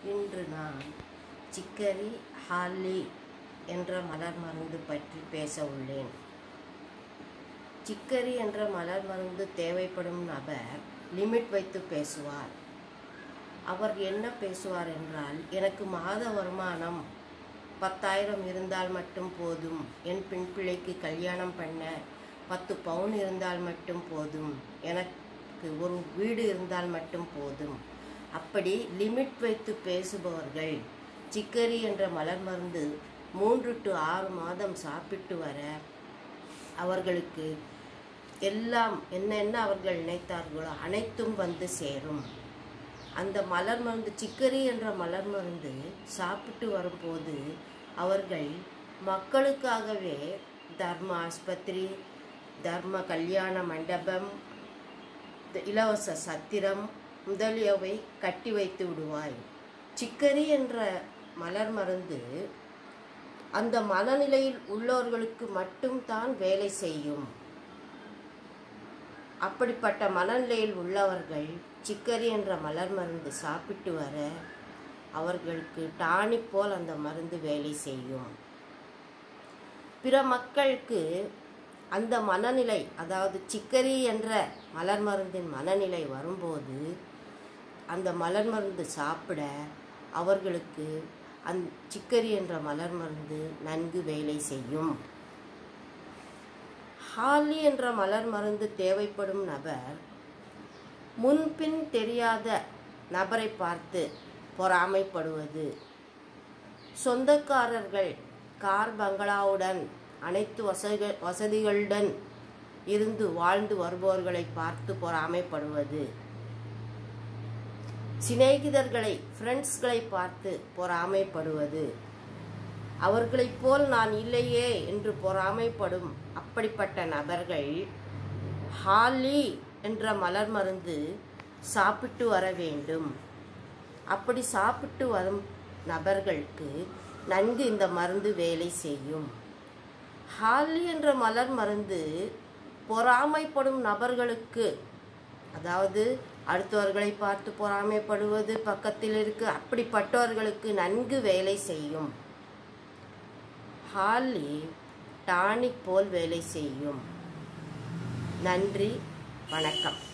இன்று நான் chicory Harley என்ற மலர் மருந்து பற்றி பேச உள்ளேன் சிக்கரி என்ற மலர் மருந்து தேவைப்படும் நபர் லிமிட் வைத்து பேசுவார் அவர் என்ன பேசுவார் என்றால் எனக்கு மாத வருமானம் பத்தாயிரம் இருந்தால் மட்டும் போதும் என் பெண் பிள்ளைக்கு கல்யாணம் பண்ண பத்து பவுன் இருந்தால் மட்டும் போதும் எனக்கு ஒரு வீடு இருந்தால் மட்டும் போதும் அப்படி லிமிட் வைத்து பேசுபவர்கள் சிக்கரி என்ற மலர் மருந்து மூன்று டு ஆறு மாதம் சாப்பிட்டு வர அவர்களுக்கு எல்லாம் என்னென்ன அவர்கள் நினைத்தார்களோ அனைத்தும் வந்து சேரும் அந்த மலர் மருந்து சிக்கரி என்ற மலர் மருந்து சாப்பிட்டு வரும்போது அவர்கள் மக்களுக்காகவே தர்ம ஆஸ்பத்திரி தர்ம கல்யாண மண்டபம் இலவச சத்திரம் முதலியவை கட்டி வைத்து விடுவாய் சிக்கரி என்ற மலர் மருந்து அந்த மனநிலையில் உள்ளவர்களுக்கு மட்டும்தான் வேலை செய்யும் அப்படிப்பட்ட மனநிலையில் உள்ளவர்கள் சிக்கரி என்ற மலர் மருந்து சாப்பிட்டு வர அவர்களுக்கு டானிக் போல் அந்த மருந்து வேலை செய்யும் பிற மக்களுக்கு அந்த மனநிலை அதாவது சிக்கரி என்ற மலர் மருந்தின் மனநிலை வரும்போது அந்த மலர் மருந்து சாப்பிட அவர்களுக்கு அந் சிக்கரி என்ற மலர் மருந்து நன்கு வேலை செய்யும் ஹார்லி என்ற மலர் மருந்து தேவைப்படும் நபர் முன்பின் தெரியாத நபரை பார்த்து பொறாமைப்படுவது சொந்தக்காரர்கள் கார் பங்களாவுடன் அனைத்து வசதி வசதிகளுடன் இருந்து வாழ்ந்து வருபவர்களை பார்த்து பொறாமைப்படுவது சிநேகிதர்களை ஃப்ரெண்ட்ஸ்களை பார்த்து பொறாமைப்படுவது அவர்களைப் போல் நான் இல்லையே என்று பொறாமைப்படும் அப்படிப்பட்ட நபர்கள் ஹாலி என்ற மலர் மருந்து சாப்பிட்டு வர வேண்டும் அப்படி சாப்பிட்டு வரும் நபர்களுக்கு நன்கு இந்த மருந்து வேலை செய்யும் ஹாலி என்ற மலர் மருந்து பொறாமைப்படும் நபர்களுக்கு அதாவது அடுத்தவர்களை பார்த்து பொறாமைப்படுவது பக்கத்தில் இருக்கு அப்படிப்பட்டவர்களுக்கு நன்கு வேலை செய்யும் ஹார்லி டானிக் போல் வேலை செய்யும் நன்றி வணக்கம்